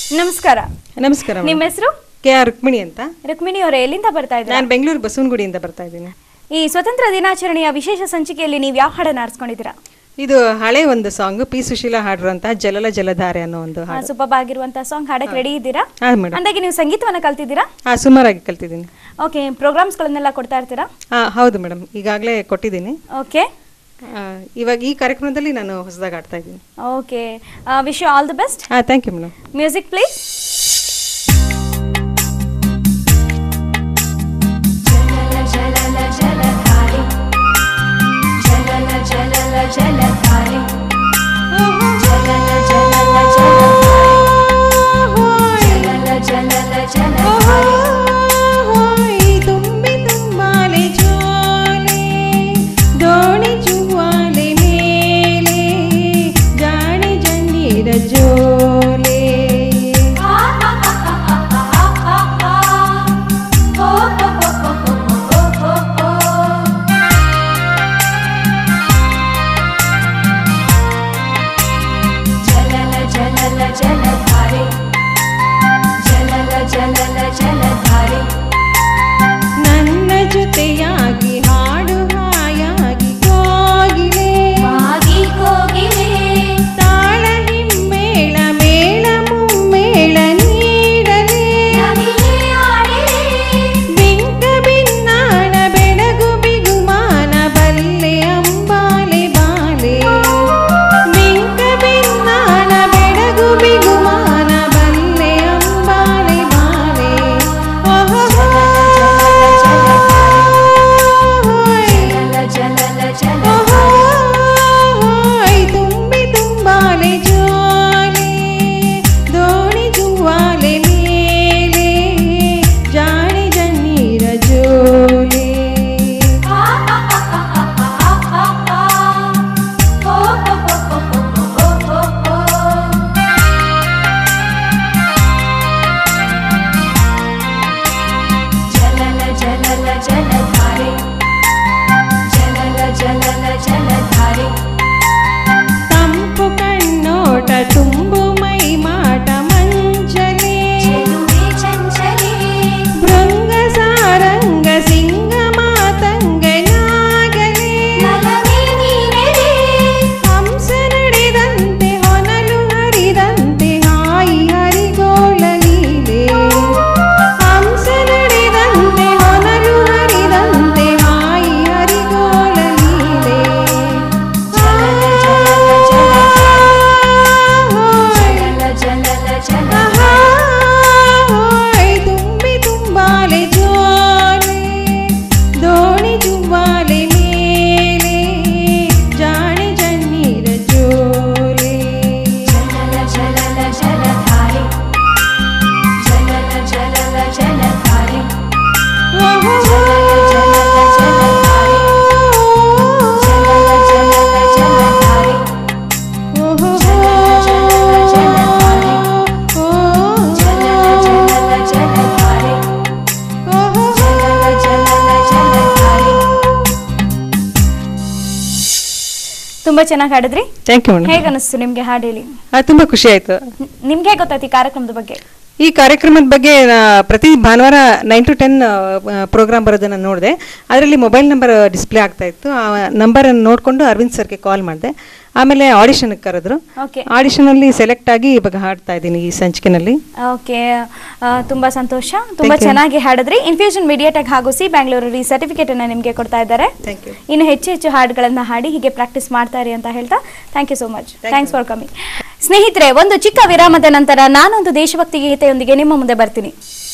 ನಮಸ್ಕಾರ ನಮಸ್ಕಾರ ನಿಮ್ಮ ಹೆಸರು ಕೆ ಆರ್ ರುಕ್ಮಿಣಿ ಅಂತ ರುಕ್ಮಿಣಿ ಅವರೇ ಎಲ್ಲಿಂದ ಬರ್ತಾ ಇದ್ದಾರೆ ನಾನು ಬೆಂಗಳೂರು ಬಸವನಗುಡಿಯಿಂದ ಬರ್ತಾ ಇದ್ದೀನಿ ಈ ಸ್ವತಂತ್ರ ದಿನಾಚರಣೆಯ ವಿಶೇಷ ಸಂಚಿಕೆಯಲ್ಲಿ ನೀವು ಯಾವ ಹಾಡನ್ನು ಆರಿಸ್ಕೊಂಡಿದ್ದೀರಾ ಇದು ಹಳೆ ಒಂದು ಸಾಂಗ್ ಪಿ ಸುಶೀಲಾ ಹಾಡಿರುವಂತಹ ಜಲಲ ಜಲಧಾರೆ ಅನ್ನೋ ಒಂದು ಹಾಡು ಸೂಪರ್ ಆಗಿರುವಂತಹ ಸಾಂಗ್ ಹಾಡಕ್ಕೆ ರೆಡಿ ಇದ್ದೀರಾ ಹಾ ಮೇಡಮ್ ಅಂದಾಗೆ ನೀವು ಸಂಗೀತವನ್ನ ಕಲ್ತಿದ್ದೀರಾ ಹಾ ಸುಮಾರಾಗಿ ಕಲ್ತಿದ್ದೀನಿ ಓಕೆ ಪ್ರೋಗ್ರಾಮ್ಸ್ಗಳನ್ನೆಲ್ಲ ಕೊಡ್ತಾ ಇರ್ತೀರಾ ಹಾ ಹೌದು ಮೇಡಮ್ ಈಗಾಗಲೇ ಕೊಟ್ಟಿದ್ದೀನಿ ಓಕೆ ಆ, ಇವಾಗ ಈ ಕಾರ್ಯಕ್ರಮದಲ್ಲಿ ನಾನು ಹೊಸದಾಗಿ ಆಡ್ತಾ ಇದ್ದೀನಿ okay wish you all the best ಹಾ thank you madam music please ತುಂಬಿ ತುಂಬಾಲೆ ಜೋಲೆ ದೋಣಿ ಜುವಾಲೆ ಮೇಲೆ ಜಾಣಿ ಜಂಡೀರ ಜೋಲೆ ನನ್ನ ಜೊತೆಯಾಗಿ ಹಾಡು ಹಾಯಾಗಿ ಕೋಗಿಲೆ ತಾಳ ಹಿಮ್ಮೇಳ ಮೇಳ ಮುಮ್ಮೇಳ ನೀಡಲೇ ಬಿಂಕ ಬಿನ್ನಾಣ ಬೆಳಗು ಬಿಗುಮಾನ ಬಲ್ಲೆ ಅಂಬಾಲೆ ಬಾಲೆ ಬಿಂಕ ಬಿನ್ನಾಣ ಬೆಳಗು ಬಿಗುಮಾನ ಬಲ್ಲೆ ಅಂಬಾಲೆ ಬಾಲೆ ತುಂಬಿ ತುಂಬಾಲೆ ಜೋಲೆ ದೋಣಿ ಜುವಾಲೆ ಮೇಲೆ ಜಾಣಿ ಜನ್ನೀರ ಜೋಲೆ ತಂಪು ಕಣ್ಣೋಟ ತುಂಬು ಮೈ ಮಾಟ ಮಂಚಲೆ ಭೃಂಗ ಸಾರಂಗ ಸಿಂಗ ಮಾತಂಗ ನಾಗಲೇ ಹಂಸ ನಡೆದಂತೆ ಹೊನಲು ಹರಿದಂತೆ ಹಾಯಿ ಹರಿಗೋಳ ಲೀಲೆ ಹಂಸ ನಡೆದಂತೆ ಹೊನಲು ಹರಿದಂತೆ ಹಾಯಿ ಹರಿಗೋಳ ಲೀಲೆ ಆಹಾಯ್ ತುಂಬಿ ತುಂಬಾಲೆ ಜೋಲೆ ದೋಣಿ ಜುವ್ವಾಲೆ ಮೇಲೆ ಜಾಣಿ ಜನ್ನೀರ ಜೋಲೆ ತುಂಬಾ ಚೆನ್ನಾಗಿ ಹಾಡಿದ್ರಿ ಥ್ಯಾಂಕ್ ಯು ಮೇಡಮ್ ಹೇಗೆ ಅನಿಸ್ತು ನಿಮ್ಗೆ ಹಾಡು ಹೇಳಿ ತುಂಬ ಖುಷಿ ಆಯ್ತು ನ್- ನಿಮ್ಗೆ ಹೇಗೆ ಗೊತ್ತಾಯ್ತು ಈ ಕಾರ್ಯಕ್ರಮದ ಬಗ್ಗೆ ಈ ಕಾರ್ಯಕ್ರಮದ ಬಗ್ಗೆ ನಾ ಪ್ರತಿ ಭಾನುವಾರ ನೈನ್ ಟು ಟೆನ್ ಪ್ರೋಗ್ರಾಮ್ ಬರೋದನ್ನು ನೋಡಿದೆ ಅದರಲ್ಲಿ ಮೊಬೈಲ್ ನಂಬರ್ ಡಿಸ್ಪ್ಲೇ ಆಗ್ತಾ ಇತ್ತು ಆ ನಂಬರನ್ನು ನೋಡಿಕೊಂಡು ಅರವಿಂದ್ ಸರ್ಗೆ ಕಾಲ್ ಮಾಡಿದೆ ಆಮೇಲೆ ಆಡಿಷನ್ಗೆ ಕರೆದ್ರು ಓಕೆ ಆಡಿಷನಲ್ಲಿ ಸೆಲೆಕ್ಟ್ ಆಗಿ ಇವಾಗ ಹಾಡ್ತಾ ಇದ್ದೀನಿ ಈ ಸಂಚಿಕೆನಲ್ಲಿ ಓಕೆ ತುಂಬಾ ಸಂತೋಷ ತುಂಬಾ Thank you. ಚೆನ್ನಾಗಿ ಹಾಡಿದ್ರಿ ಇನ್ಫ್ಯೂಷನ್ ಮೀಡಿಯಾಟೆಕ್ ಹಾಗೂ ಸಿ ಬ್ಯಾಂಗ್ಳೂರು ಈ ಸರ್ಟಿಫಿಕೇಟ್ ಅನ್ನ ನಿಮಗೆ ಕೊಡ್ತಾ ಇದ್ದಾರೆ Thank you. ಇನ್ನು ಹೆಚ್ಚು ಹೆಚ್ಚು ಹಾಡುಗಳನ್ನ ಹಾಡಿ ಹೀಗೆ ಪ್ರಾಕ್ಟೀಸ್ ಮಾಡ್ತಾ ಇರಿ ಅಂತ ಹೇಳ್ತಾ thank you so much thanks for coming ಸ್ನೇಹಿತರೆ ಒಂದು ಚಿಕ್ಕ ವಿರಾಮದ ನಂತರ ನಾನೊಂದು ದೇಶಭಕ್ತಿ ಗೀತೆಯೊಂದಿಗೆ ನಿಮ್ಮ ಮುಂದೆ ಬರ್ತೀನಿ